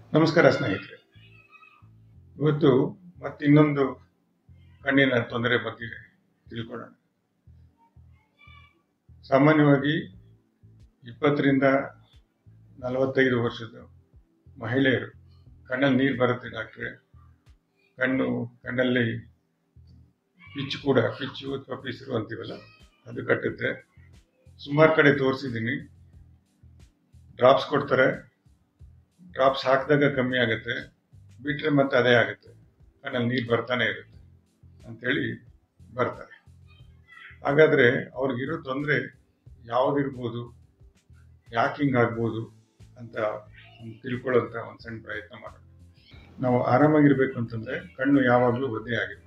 ನಮಸ್ಕಾರ ಸ್ನೇಹಿತರೆ ಇವತ್ತು ಮತ್ತೆ ಇನ್ನೊಂದು ಕಣ್ಣಿನ ತೊಂದರೆ ಬಗ್ಗೆ ತಿಳ್ಕೊಳ್ಳೋಣ ಸಾಮಾನ್ಯವಾಗಿ ಇಪ್ಪತ್ತರಿಂದ ನಲವತ್ತೈದು ವರ್ಷದ ಮಹಿಳೆಯರು ಕಣ್ಣಲ್ಲಿ ನೀರು ಬರುತ್ತೆ ಡಾಕ್ಟ್ರೆ ಕಣ್ಣು ಕಣ್ಣಲ್ಲಿ ಪಿಚ್ಚು ಕೂಡ ಪಿಚ್ಚು ಅಥವಾ ಪಿಸಿರು ಅಂತೀವಲ್ಲ ಅದು ಕಟ್ಟುತ್ತೆ ಸುಮಾರು ಕಡೆ ತೋರಿಸಿದ್ದೀನಿ ಡ್ರಾಪ್ಸ್ ಕೊಡ್ತಾರೆ ಡ್ರಾಪ್ಸ್ ಹಾಕಿದಾಗ ಕಮ್ಮಿ ಆಗುತ್ತೆ ಬಿಟ್ಟರೆ ಮತ್ತೆ ಅದೇ ಆಗುತ್ತೆ ಕಣ್ಣಲ್ಲಿ ನೀರು ಬರ್ತಾನೆ ಇರುತ್ತೆ ಅಂಥೇಳಿ ಬರ್ತಾರೆ ಹಾಗಾದರೆ ಅವ್ರಿಗಿರೋ ತೊಂದರೆ ಯಾವುದಿರ್ಬೋದು ಯಾಕೆ ಹಿಂಗಾಗ್ಬೋದು ಅಂತ ಒಂದು ತಿಳ್ಕೊಳ್ಳೋಂಥ ಒಂದು ಸಣ್ಣ ಪ್ರಯತ್ನ ಮಾಡೋಣ ನಾವು ಆರಾಮಾಗಿರ್ಬೇಕು ಅಂತಂದರೆ ಕಣ್ಣು ಯಾವಾಗಲೂ ಒದ್ದೆ ಆಗಿರ್ಬೇಕು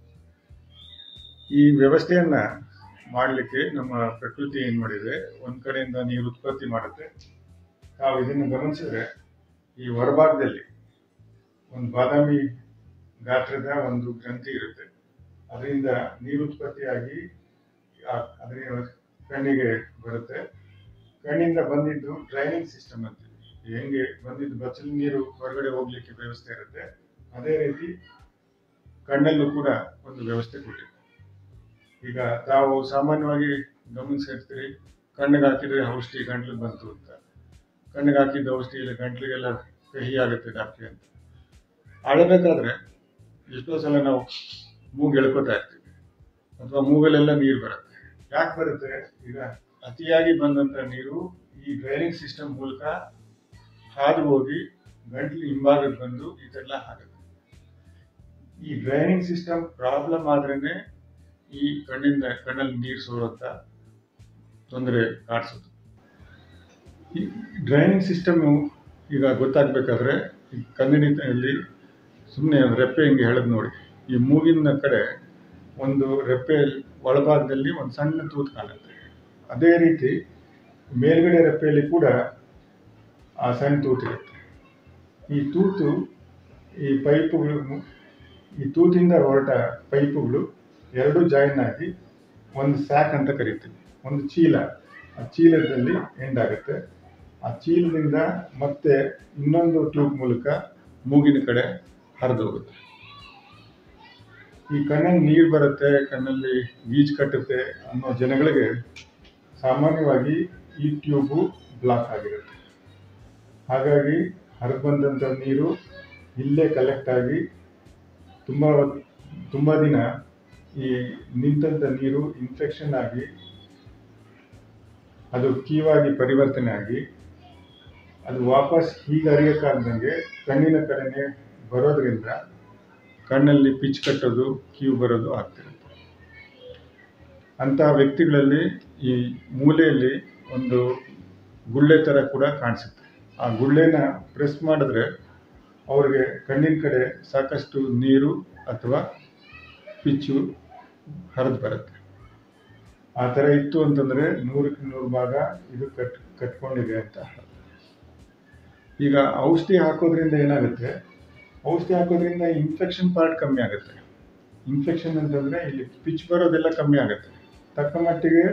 ಈ ವ್ಯವಸ್ಥೆಯನ್ನು ಮಾಡಲಿಕ್ಕೆ ನಮ್ಮ ಪ್ರಕೃತಿ ಏನು ಮಾಡಿದೆ ಒಂದು ಕಡೆಯಿಂದ ನೀರು ಉತ್ಪತ್ತಿ ಮಾಡುತ್ತೆ ನಾವು ಇದನ್ನು ಗಮನಿಸಿದ್ರೆ ಈ ಹೊರಭಾಗದಲ್ಲಿ ಒಂದು ಬಾದಾಮಿ ಗಾತ್ರದ ಒಂದು ಗ್ರಂಥಿ ಇರುತ್ತೆ ಅದರಿಂದ ನೀರು ಉತ್ಪತ್ತಿಯಾಗಿ ಆ- ಅದರ ಕಣ್ಣಿಗೆ ಬರುತ್ತೆ ಕಣ್ಣಿಂದ ಬಂದಿದ್ದು ಡ್ರೈನಿಂಗ್ ಸಿಸ್ಟಮ್ ಅಂತೀವಿ ಹೆಂಗೆ ಬಂದಿದ್ದು ಬಚ್ಚಲು ನೀರು ಹೊರಗಡೆ ಹೋಗ್ಲಿಕ್ಕೆ ವ್ಯವಸ್ಥೆ ಇರುತ್ತೆ ಅದೇ ರೀತಿ ಕಣ್ಣಲ್ಲೂ ಕೂಡ ಒಂದು ವ್ಯವಸ್ಥೆ ಕೊಟ್ಟಿದೆ ಈಗ ತಾವು ಸಾಮಾನ್ಯವಾಗಿ ಗಮನಿಸಿರ್ತೀರಿ ಕಣ್ಣಿಗೆ ಹಾಕಿದ್ರೆ ಔಷಧಿ ಗಂಟ್ಲಿಗೆ ಬಂತು ಅಂತ ಕಣ್ಣಿಗೆ ಹಾಕಿದ್ದ ಔಷಧಿ ಇಲ್ಲ ಗಂಟ್ಲಿಗೆಲ್ಲ ಕಹಿ ಆಗುತ್ತೆ ಡಾಕ್ಟ್ರಿ ಅಂತ ಅಳಬೇಕಾದ್ರೆ ಎಷ್ಟೋ ಸಲ ನಾವು ಮೂಗು ಎಳ್ಕೊತಾ ಇರ್ತೀವಿ ಅಥವಾ ಮೂಗಲೆಲ್ಲ ನೀರು ಬರುತ್ತೆ ಯಾಕೆ ಬರುತ್ತೆ ಈಗ ಅತಿಯಾಗಿ ಬಂದಂಥ ನೀರು ಈ ಡ್ರೈನಿಂಗ್ ಸಿಸ್ಟಮ್ ಮೂಲಕ ಹಾದು ಹೋಗಿ ಗಂಟ್ಲು ಹಿಂಭಾಗಕ್ಕೆ ಬಂದು ಇದೆಲ್ಲ ಆಗುತ್ತೆ ಈ ಡ್ರೈನಿಂಗ್ ಸಿಸ್ಟಮ್ ಪ್ರಾಬ್ಲಮ್ ಆದ್ರೇನೆ ಈ ಕಣ್ಣಿಂದ ಕಣ್ಣಲ್ಲಿ ನೀರು ಸೋರುವಂಥ ತೊಂದರೆ ಕಾಣಿಸುತ್ತೆ ಈ ಡ್ರೈನಿಂಗ್ ಸಿಸ್ಟಮು ಈಗ ಗೊತ್ತಾಗಬೇಕಾದ್ರೆ ಈ ಕನ್ನಡಿನಲ್ಲಿ ಸುಮ್ಮನೆ ಒಂದು ರೆಪ್ಪೆ ಹಿಂಗೆ ಹೇಳೋದು ನೋಡಿ ಈ ಮೂಗಿನ ಕಡೆ ಒಂದು ರೆಪ್ಪೆ ಒಳಭಾಗದಲ್ಲಿ ಒಂದು ಸಣ್ಣ ತೂತು ಕಾಣುತ್ತೆ ಅದೇ ರೀತಿ ಮೇಲ್ಗಡೆ ರೆಪ್ಪೆಯಲ್ಲಿ ಕೂಡ ಆ ಸಣ್ಣ ತೂತು ಇರುತ್ತೆ ಈ ತೂತು ಈ ಪೈಪುಗಳು ಈ ತೂತಿಂದ ಹೊರಟ ಪೈಪುಗಳು ಎರಡು ಜಾಯಿನ್ ಆಗಿ ಒಂದು ಸ್ಯಾಕ್ ಅಂತ ಕರಿತೀವಿ ಒಂದು ಚೀಲ ಆ ಚೀಲದಲ್ಲಿ ಎಂಡ್ ಆಗುತ್ತೆ ಆ ಚೀಲದಿಂದ ಮತ್ತೆ ಇನ್ನೊಂದು ಟ್ಯೂಬ್ ಮೂಲಕ ಮೂಗಿನ ಕಡೆ ಹರಿದು ಹೋಗುತ್ತೆ ಈ ಕಣ್ಣಲ್ಲಿ ನೀರು ಬರುತ್ತೆ ಕಣ್ಣಲ್ಲಿ ಗೀಜ್ ಕಟ್ಟುತ್ತೆ ಅನ್ನೋ ಜನಗಳಿಗೆ ಸಾಮಾನ್ಯವಾಗಿ ಈ ಟ್ಯೂಬು ಬ್ಲಾಕ್ ಆಗಿರುತ್ತೆ ಹಾಗಾಗಿ ಹರಿದು ಬಂದಂಥ ನೀರು ಇಲ್ಲೇ ಕಲೆಕ್ಟ್ ಆಗಿ ತುಂಬ ತುಂಬ ದಿನ ಈ ನಿಂತಂಥ ನೀರು ಇನ್ಫೆಕ್ಷನ್ ಆಗಿ ಅದು ಕೀವಾಗಿ ಪರಿವರ್ತನೆ ಆಗಿ ಅದು ವಾಪಸ್ ಹೀಗೆ ಹರಿಯೋಕ್ಕಾಗ್ದಂಗೆ ಕಣ್ಣಿನ ಕಡೆನೆ ಬರೋದ್ರಿಂದ ಕಣ್ಣಲ್ಲಿ ಪಿಚ್ ಕಟ್ಟೋದು ಕೀವು ಬರೋದು ಆಗ್ತಿರುತ್ತೆ ಅಂತಹ ವ್ಯಕ್ತಿಗಳಲ್ಲಿ ಈ ಮೂಲೆಯಲ್ಲಿ ಒಂದು ಗುಳ್ಳೆ ಥರ ಕೂಡ ಕಾಣಿಸುತ್ತೆ ಆ ಗುಳ್ಳೆನ ಪ್ರೆಸ್ ಮಾಡಿದ್ರೆ ಅವ್ರಿಗೆ ಕಣ್ಣಿನ ಕಡೆ ಸಾಕಷ್ಟು ನೀರು ಅಥವಾ ಪಿಚ್ಚು ಹರಿದು ಬರುತ್ತೆ ಆ ಥರ ಇತ್ತು ಅಂತಂದರೆ ನೂರಕ್ಕೆ ನೂರು ಭಾಗ ಇದು ಕಟ್ ಕಟ್ಕೊಂಡಿದೆ ಅಂತ ಅರ್ಥ. ಈಗ ಔಷಧಿ ಹಾಕೋದ್ರಿಂದ ಏನಾಗುತ್ತೆ ಔಷಧಿ ಹಾಕೋದ್ರಿಂದ ಇನ್ಫೆಕ್ಷನ್ ಪಾರ್ಟ್ ಕಮ್ಮಿ ಆಗುತ್ತೆ ಇನ್ಫೆಕ್ಷನ್ ಅಂತಂದರೆ ಇಲ್ಲಿ ಪಿಚ್ ಬರೋದೆಲ್ಲ ಕಮ್ಮಿ ಆಗುತ್ತೆ ತಕ್ಕ ಮಟ್ಟಿಗೆ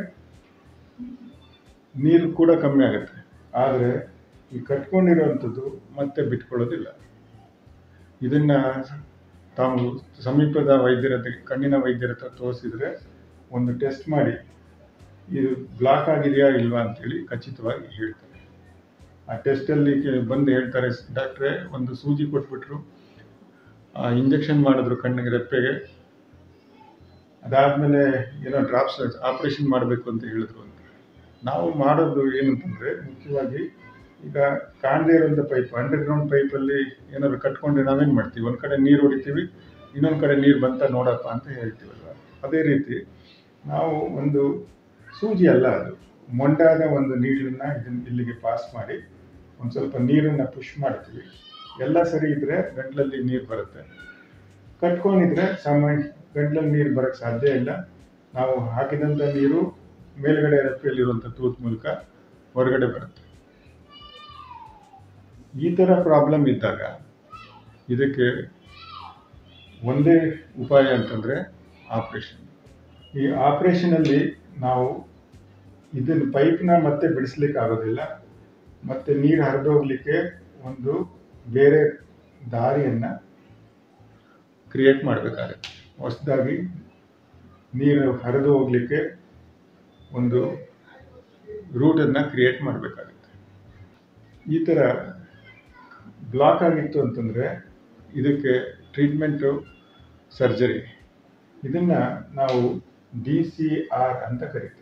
ನೀರು ಕೂಡ ಕಮ್ಮಿ ಆಗುತ್ತೆ ಆದರೆ ಈ ಕಟ್ಕೊಂಡಿರೋವಂಥದ್ದು ಮತ್ತೆ ಬಿಟ್ಕೊಳ್ಳೋದಿಲ್ಲ ಇದನ್ನು ತಾವು ಸಮೀಪದ ವೈದ್ಯರ ಹತ್ರ ಕಣ್ಣಿನ ವೈದ್ಯರ ಹತ್ರ ತೋರಿಸಿದ್ರೆ ಒಂದು ಟೆಸ್ಟ್ ಮಾಡಿ ಇದು ಬ್ಲಾಕ್ ಆಗಿದೆಯಾ ಇಲ್ವಾ ಅಂತೇಳಿ ಖಚಿತವಾಗಿ ಹೇಳ್ತಾರೆ ಆ ಟೆಸ್ಟಲ್ಲಿ ಬಂದು ಹೇಳ್ತಾರೆ ಡಾಕ್ಟ್ರೇ ಒಂದು ಸೂಜಿ ಕೊಟ್ಬಿಟ್ರು ಇಂಜೆಕ್ಷನ್ ಮಾಡಿದ್ರು ಕಣ್ಣಿಗೆ ರೆಪ್ಪೆಗೆ ಅದಾದಮೇಲೆ ಏನೋ ಡ್ರಾಪ್ಸ್ ಆಪ್ರೇಷನ್ ಮಾಡಬೇಕು ಅಂತ ಹೇಳಿದ್ರು ಅಂತ ನಾವು ಮಾಡೋದು ಏನಂತಂದರೆ ಮುಖ್ಯವಾಗಿ ಈಗ ಕಾಣದೇ ಇರುವಂಥ ಪೈಪ್ ಅಂಡರ್ಗ್ರೌಂಡ್ ಪೈಪಲ್ಲಿ ಏನಾದ್ರು ಕಟ್ಕೊಂಡ್ರೆ ನಾವೇನು ಮಾಡ್ತೀವಿ ಒಂದು ಕಡೆ ನೀರು ಹೊಡಿತೀವಿ ಇನ್ನೊಂದು ಕಡೆ ನೀರು ಬಂತ ನೋಡಪ್ಪ ಅಂತ ಹೇಳ್ತೀವಲ್ವ ಅದೇ ರೀತಿ ನಾವು ಒಂದು ಸೂಜಿ ಅಲ್ಲ ಅದು ಮೊಂಡಾದ ಒಂದು ನೀರನ್ನ ಇದನ್ನ ಇಲ್ಲಿಗೆ ಪಾಸ್ ಮಾಡಿ ಒಂದು ಸ್ವಲ್ಪ ನೀರನ್ನು ಪುಷ್ ಮಾಡ್ತೀವಿ ಎಲ್ಲ ಸರಿ ಇದ್ದರೆ ಗಂಟ್ಲಲ್ಲಿ ನೀರು ಬರುತ್ತೆ ಕಟ್ಕೊಂಡಿದ್ರೆ ಸಾಮಾನ್ಯ ಗಂಟ್ಲಲ್ಲಿ ನೀರು ಬರೋಕ್ಕೆ ಸಾಧ್ಯ ಇಲ್ಲ ನಾವು ಹಾಕಿದಂಥ ನೀರು ಮೇಲ್ಗಡೆ ರೆಪ್ಪೆಯಲ್ಲಿರುವಂಥ ತೂತ್ ಮೂಲಕ ಹೊರಗಡೆ ಬರುತ್ತೆ ಈ ಥರ ಪ್ರಾಬ್ಲಮ್ ಇದ್ದಾಗ ಇದಕ್ಕೆ ಒಂದೇ ಉಪಾಯ ಅಂತಂದರೆ ಆಪ್ರೇಷನ್ ಈ ಆಪ್ರೇಷನಲ್ಲಿ ನಾವು ಇದನ್ನು ಪೈಪ್ನ ಮತ್ತೆ ಬಿಡಿಸ್ಲಿಕ್ಕೆ ಆಗೋದಿಲ್ಲ ಮತ್ತೆ ನೀರು ಹರಿದೋಗ್ಲಿಕ್ಕೆ ಒಂದು ಬೇರೆ ದಾರಿಯನ್ನು ಕ್ರಿಯೇಟ್ ಮಾಡಬೇಕಾಗುತ್ತೆ ಹೊಸದಾಗಿ ನೀರು ಹರಿದು ಹೋಗಲಿಕ್ಕೆ ಒಂದು ರೂಟನ್ನು ಕ್ರಿಯೇಟ್ ಮಾಡಬೇಕಾಗುತ್ತೆ ಈ ಥರ ಬ್ಲಾಕ್ ಆಗಿತ್ತು ಅಂತಂದರೆ ಇದಕ್ಕೆ ಟ್ರೀಟ್ಮೆಂಟು ಸರ್ಜರಿ ಇದನ್ನು ನಾವು ಡಿ ಸಿ ಆರ್ ಅಂತ ಕರಿತೀವಿ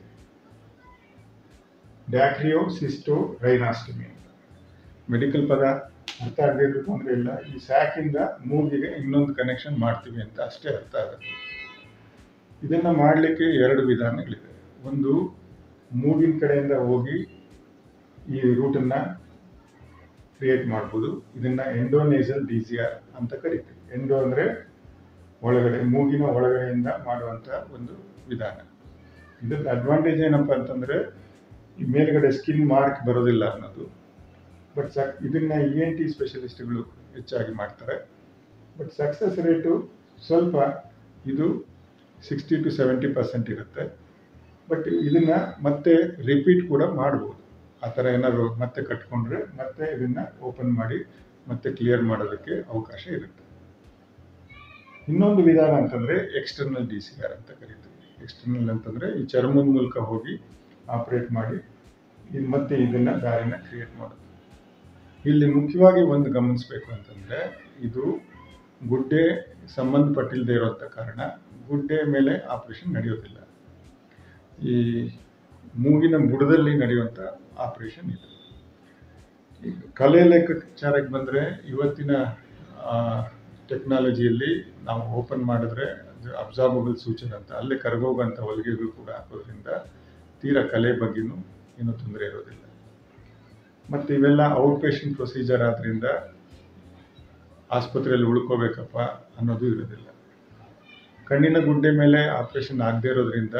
ಡ್ಯಾಕ್ರಿಯೋ ಸಿಸ್ಟೋ ರೈನಾಸ್ಟಮಿ ಅಂತ ಮೆಡಿಕಲ್ ಪದ ಅರ್ಥ ಆಗದೇ ಇದ್ರು ತೊಂದರೆ ಇಲ್ಲ ಈ ಸ್ಯಾಕಿಂದ ಮೂಗಿಗೆ ಇನ್ನೊಂದು ಕನೆಕ್ಷನ್ ಮಾಡ್ತೀವಿ ಅಂತ ಅಷ್ಟೇ ಅರ್ಥ ಆಗುತ್ತೆ ಇದನ್ನು ಮಾಡಲಿಕ್ಕೆ ಎರಡು ವಿಧಾನಗಳಿವೆ ಒಂದು ಮೂಗಿನ ಕಡೆಯಿಂದ ಹೋಗಿ ಈ ರೂಟನ್ನು ಕ್ರಿಯೇಟ್ ಮಾಡ್ಬೋದು ಇದನ್ನು ಎಂಡೋನೇಸಲ್ ಡಿ ಸಿ ಆರ್ ಅಂತ ಕರಿತೀವಿ ಎಂಡೋ ಅಂದರೆ ಒಳಗಡೆ ಮೂಗಿನ ಒಳಗಡೆಯಿಂದ ಮಾಡುವಂಥ ಒಂದು ವಿಧಾನ ಇದ್ರದ್ದು ಅಡ್ವಾಂಟೇಜ್ ಏನಪ್ಪ ಅಂತಂದರೆ ಈ ಮೇಲ್ಗಡೆ ಸ್ಕಿನ್ ಮಾರ್ಕ್ ಬರೋದಿಲ್ಲ ಅನ್ನೋದು ಬಟ್ ಸಕ್ ಇದನ್ನು ಇ ಎನ್ ಟಿ ಸ್ಪೆಷಲಿಸ್ಟ್ಗಳು ಹೆಚ್ಚಾಗಿ ಮಾಡ್ತಾರೆ ಬಟ್ ಸಕ್ಸಸ್ ರೇಟು ಸ್ವಲ್ಪ ಇದು ಸಿಕ್ಸ್ಟಿ ಟು ಸೆವೆಂಟಿ ಪರ್ಸೆಂಟ್ ಇರುತ್ತೆ ಬಟ್ ಇದನ್ನು ಮತ್ತೆ ರಿಪೀಟ್ ಕೂಡ ಮಾಡ್ಬೋದು ಆ ಥರ ಏನಾದ್ರು ಮತ್ತೆ ಕಟ್ಕೊಂಡ್ರೆ ಮತ್ತೆ ಇದನ್ನು ಓಪನ್ ಮಾಡಿ ಮತ್ತೆ ಕ್ಲಿಯರ್ ಮಾಡೋದಕ್ಕೆ ಅವಕಾಶ ಇರುತ್ತೆ ಇನ್ನೊಂದು ವಿಧಾನ ಅಂತಂದರೆ ಎಕ್ಸ್ಟರ್ನಲ್ ಡಿ ಸಿ ಆರ್ ಅಂತ ಕರಿತೀವಿ ಎಕ್ಸ್ಟರ್ನಲ್ ಅಂತಂದರೆ ಈ ಚರ್ಮದ ಮೂಲಕ ಹೋಗಿ ಆಪ್ರೇಟ್ ಮಾಡಿ ಇದು ಮತ್ತೆ ಇದನ್ನು ದಾರಿನ ಕ್ರಿಯೇಟ್ ಮಾಡೋದು ಇಲ್ಲಿ ಮುಖ್ಯವಾಗಿ ಒಂದು ಗಮನಿಸಬೇಕು ಅಂತಂದರೆ ಇದು ಗುಡ್ಡೆ ಸಂಬಂಧಪಟ್ಟಿಲ್ಲದೆ ಇರೋಂಥ ಕಾರಣ ಗುಡ್ಡೆ ಮೇಲೆ ಆಪರೇಷನ್ ನಡೆಯೋದಿಲ್ಲ ಈ ಮೂಗಿನ ಬುಡದಲ್ಲಿ ನಡೆಯುವಂಥ ಆಪರೇಷನ್ ಇದು ಈಗ ಕಲೆ ಲೆಕ್ಕಾಚಾರಕ್ಕೆ ಬಂದರೆ ಇವತ್ತಿನ ಟೆಕ್ನಾಲಜಿಯಲ್ಲಿ ನಾವು ಓಪನ್ ಮಾಡಿದ್ರೆ ಅದು ಅಬ್ಸಾರ್ಬಬಲ್ ಸೂಚನೆ ಅಂತ ಅಲ್ಲೇ ಕರಗೋಗಂಥ ಹೊಲಿಗೆಗಳು ಕೂಡ ಹಾಕೋದ್ರಿಂದ ತೀರಾ ಕಲೆ ಬಗ್ಗೆನೂ ಏನೂ ತೊಂದರೆ ಇರೋದಿಲ್ಲ ಮತ್ತು ಇವೆಲ್ಲ ಔಟ್ ಪೇಷಂಟ್ ಪ್ರೊಸೀಜರ್ ಆದ್ದರಿಂದ ಆಸ್ಪತ್ರೆಯಲ್ಲಿ ಉಳ್ಕೋಬೇಕಪ್ಪ ಅನ್ನೋದು ಇರೋದಿಲ್ಲ ಕಣ್ಣಿನ ಗುಡ್ಡೆ ಮೇಲೆ ಆಪ್ರೇಷನ್ ಆಗದೇ ಇರೋದ್ರಿಂದ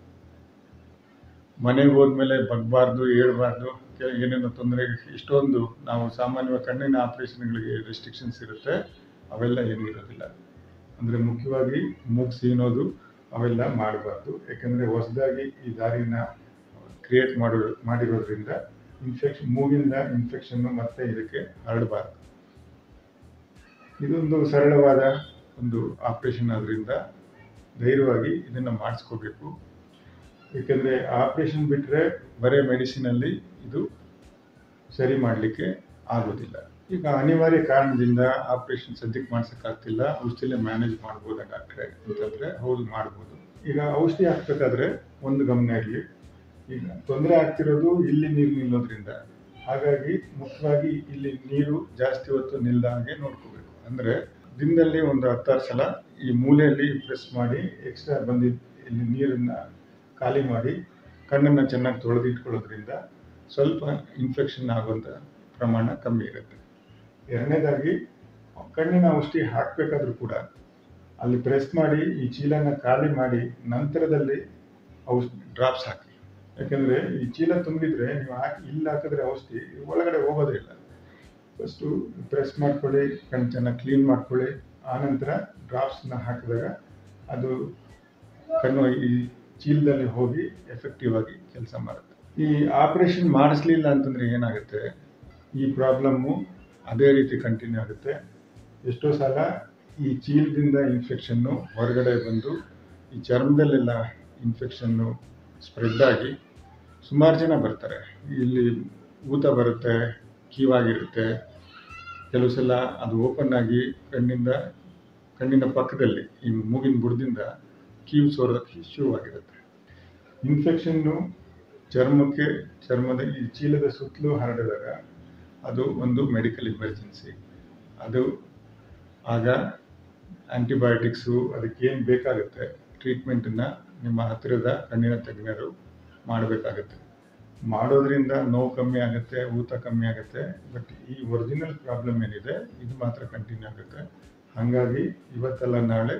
ಮನೆಗೆ ಹೋದ್ಮೇಲೆ ಬಗ್ಬಾರ್ದು ಏಳಬಾರ್ದು ಏನೇನೋ ತೊಂದರೆ ಇಷ್ಟೊಂದು ನಾವು ಸಾಮಾನ್ಯವಾಗಿ ಕಣ್ಣಿನ ಆಪ್ರೇಷನ್ಗಳಿಗೆ ರೆಸ್ಟ್ರಿಕ್ಷನ್ಸ್ ಇರುತ್ತೆ ಅವೆಲ್ಲ ಏನೂ ಇರೋದಿಲ್ಲ ಅಂದರೆ ಮುಖ್ಯವಾಗಿ ಮೂಗು ಸೀನೋದು ಅವೆಲ್ಲ ಮಾಡಬಾರ್ದು ಯಾಕೆಂದರೆ ಹೊಸದಾಗಿ ಈ ದಾರಿನ ಕ್ರಿಯೇಟ್ ಮಾಡೋ ಮಾಡಿರೋದ್ರಿಂದ ಇನ್ಫೆಕ್ಷನ್ ಮೂಗಿಂದ ಇನ್ಫೆಕ್ಷನ್ನು ಮತ್ತೆ ಇದಕ್ಕೆ ಹರಡಬಾರ್ದು ಇದೊಂದು ಸರಳವಾದ ಒಂದು ಆಪ್ರೇಷನ್ ಆದ್ರಿಂದ ಧೈರ್ಯವಾಗಿ ಇದನ್ನು ಮಾಡಿಸ್ಕೋಬೇಕು ಏಕೆಂದರೆ ಆಪ್ರೇಷನ್ ಬಿಟ್ಟರೆ ಬರೀ ಮೆಡಿಸಿನಲ್ಲಿ ಇದು ಸರಿ ಮಾಡಲಿಕ್ಕೆ ಆಗೋದಿಲ್ಲ ಈಗ ಅನಿವಾರ್ಯ ಕಾರಣದಿಂದ ಆಪ್ರೇಷನ್ ಸದ್ಯಕ್ಕೆ ಮಾಡ್ಸೋಕ್ಕಾಗ್ತಿಲ್ಲ ಔಷಧಿಲೇ ಮ್ಯಾನೇಜ್ ಮಾಡ್ಬೋದಾ ಡಾಕ್ಟ್ರೆ ಅಂತಂದರೆ ಹೌದು ಮಾಡ್ಬೋದು ಈಗ ಔಷಧಿ ಹಾಕ್ಬೇಕಾದ್ರೆ ಒಂದು ಗಮನ ಇರಲಿ ಈಗ ತೊಂದರೆ ಆಗ್ತಿರೋದು ಇಲ್ಲಿ ನೀರು ನಿಲ್ಲೋದ್ರಿಂದ ಹಾಗಾಗಿ ಮುಖ್ಯವಾಗಿ ಇಲ್ಲಿ ನೀರು ಜಾಸ್ತಿ ಹೊತ್ತು ನಿಲ್ದ ಹಾಗೆ ನೋಡ್ಕೋಬೇಕು ಅಂದರೆ ದಿನದಲ್ಲಿ ಒಂದು ಹತ್ತಾರು ಸಲ ಈ ಮೂಲೆಯಲ್ಲಿ ಪ್ರೆಸ್ ಮಾಡಿ ಎಕ್ಸ್ಟ್ರಾ ಬಂದಿದ್ದ ಇಲ್ಲಿ ನೀರನ್ನು ಖಾಲಿ ಮಾಡಿ ಕಣ್ಣನ್ನು ಚೆನ್ನಾಗಿ ತೊಳೆದಿಟ್ಕೊಳ್ಳೋದ್ರಿಂದ ಸ್ವಲ್ಪ ಇನ್ಫೆಕ್ಷನ್ ಆಗುವಂಥ ಪ್ರಮಾಣ ಕಮ್ಮಿ ಇರುತ್ತೆ ಎರಡನೇದಾಗಿ ಕಣ್ಣಿನ ಔಷಧಿ ಹಾಕಬೇಕಾದ್ರೂ ಕೂಡ ಅಲ್ಲಿ ಪ್ರೆಸ್ ಮಾಡಿ ಈ ಚೀಲನ ಖಾಲಿ ಮಾಡಿ ನಂತರದಲ್ಲಿ ಔಷಧಿ ಡ್ರಾಪ್ಸ್ ಹಾಕಿ ಯಾಕೆಂದರೆ ಈ ಚೀಲ ತುಂಬಿದ್ರೆ ನೀವು ಹಾಕಿ ಇಲ್ಲಿ ಹಾಕಿದ್ರೆ ಔಷಧಿ ಒಳಗಡೆ ಹೋಗೋದೇ ಇಲ್ಲ ಫಸ್ಟು ಪ್ರೆಸ್ ಮಾಡ್ಕೊಳ್ಳಿ ಕಣ್ಣು ಚೆನ್ನಾಗಿ ಕ್ಲೀನ್ ಮಾಡ್ಕೊಳ್ಳಿ ಆನಂತರ ಡ್ರಾಪ್ಸ್ನ ಹಾಕಿದಾಗ ಅದು ಕಣ್ಣು ಈ ಚೀಲದಲ್ಲಿ ಹೋಗಿ ಎಫೆಕ್ಟಿವ್ ಆಗಿ ಕೆಲಸ ಮಾಡುತ್ತೆ ಈ ಆಪರೇಷನ್ ಮಾಡಿಸ್ಲಿಲ್ಲ ಅಂತಂದರೆ ಏನಾಗುತ್ತೆ ಈ ಪ್ರಾಬ್ಲಮ್ಮು ಅದೇ ರೀತಿ ಕಂಟಿನ್ಯೂ ಆಗುತ್ತೆ ಎಷ್ಟೋ ಸಲ ಈ ಚೀಲದಿಂದ ಇನ್ಫೆಕ್ಷನ್ನು ಹೊರಗಡೆ ಬಂದು ಈ ಚರ್ಮದಲ್ಲೆಲ್ಲ ಇನ್ಫೆಕ್ಷನ್ನು ಸ್ಪ್ರೆಡ್ ಆಗಿ ಸುಮಾರು ಜನ ಬರ್ತಾರೆ ಇಲ್ಲಿ ಊತ ಬರುತ್ತೆ ಕೀವಾಗಿರುತ್ತೆ ಕೆಲವು ಸಲ ಅದು ಓಪನ್ ಆಗಿ ಕಣ್ಣಿಂದ ಕಣ್ಣಿನ ಪಕ್ಕದಲ್ಲಿ ಈ ಮೂಗಿನ ಬುಡದಿಂದ ಕೀವು ಸೋರೋದಕ್ಕೆ ಶುರುವಾಗಿರುತ್ತೆ ಇನ್ಫೆಕ್ಷನ್ನು ಚರ್ಮಕ್ಕೆ ಚರ್ಮದ ಈ ಚೀಲದ ಸುತ್ತಲೂ ಹರಡಿದಾಗ ಅದು ಒಂದು ಮೆಡಿಕಲ್ ಇಮರ್ಜೆನ್ಸಿ ಅದು ಆಗ ಆ್ಯಂಟಿಬಯೋಟಿಕ್ಸು ಅದಕ್ಕೇನು ಬೇಕಾಗುತ್ತೆ ಟ್ರೀಟ್ಮೆಂಟನ್ನು ನಿಮ್ಮ ಹತ್ತಿರದ ಕಣ್ಣಿನ ತಜ್ಞರು ಮಾಡಬೇಕಾಗತ್ತೆ ಮಾಡೋದ್ರಿಂದ ನೋವು ಕಮ್ಮಿ ಆಗುತ್ತೆ ಊತ ಕಮ್ಮಿ ಆಗುತ್ತೆ ಬಟ್ ಈ ಒರಿಜಿನಲ್ ಪ್ರಾಬ್ಲಮ್ ಏನಿದೆ ಇದು ಮಾತ್ರ ಕಂಟಿನ್ಯೂ ಆಗುತ್ತೆ ಹಾಗಾಗಿ ಇವತ್ತಲ್ಲ ನಾಳೆ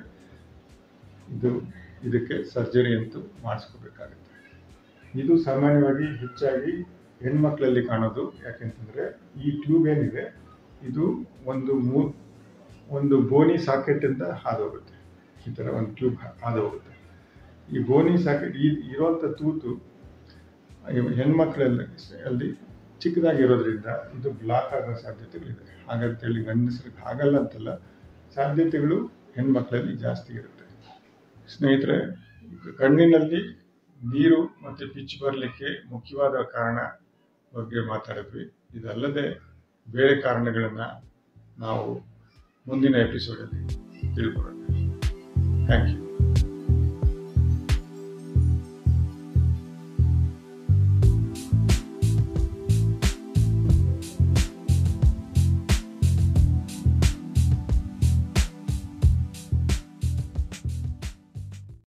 ಇದು ಇದಕ್ಕೆ ಸರ್ಜರಿ ಅಂತೂ ಮಾಡಿಸ್ಕೋಬೇಕಾಗುತ್ತೆ ಇದು ಸಾಮಾನ್ಯವಾಗಿ ಹೆಚ್ಚಾಗಿ ಹೆಣ್ಮಕ್ಳಲ್ಲಿ ಕಾಣೋದು ಯಾಕೆಂತಂದರೆ ಈ ಟ್ಯೂಬ್ ಏನಿದೆ ಇದು ಒಂದು ಮೂ ಒಂದು ಬೋನಿ ಸಾಕೆಟಿಂದ ಹಾದೋಗುತ್ತೆ ಈ ಥರ ಒಂದು ಟ್ಯೂಬ್ ಹಾದು ಹೋಗುತ್ತೆ ಈ ಬೋನಿ ಸಾಕೆಟ್ ಈ ಇರೋಂಥ ತೂತು ಇವ್ ಹೆಣ್ಮಕ್ಳಲ್ಲಿ ಅಲ್ಲಿ ಚಿಕ್ಕದಾಗಿರೋದ್ರಿಂದ ಇದು ಬ್ಲಾಕ್ ಆಗೋ ಸಾಧ್ಯತೆಗಳಿದೆ ಹಾಗಂತೇಳಿ ಗಂಡಸರಿಗೆ ಆಗಲ್ಲ ಅಂತಲ್ಲ ಸಾಧ್ಯತೆಗಳು ಹೆಣ್ಮಕ್ಳಲ್ಲಿ ಜಾಸ್ತಿ ಇರುತ್ತೆ ಸ್ನೇಹಿತರೆ ಕಣ್ಣಿನಲ್ಲಿ ನೀರು ಮತ್ತು ಪಿಚ್ ಬರಲಿಕ್ಕೆ ಮುಖ್ಯವಾದ ಕಾರಣ ಬಗ್ಗೆ ಮಾತಾಡಿದ್ವಿ ಇದಲ್ಲದೆ ಬೇರೆ ಕಾರಣಗಳನ್ನು ನಾವು ಮುಂದಿನ ಎಪಿಸೋಡಲ್ಲಿ ತಿಳ್ಕೊಳ್ಳೋಣ ಥ್ಯಾಂಕ್ ಯು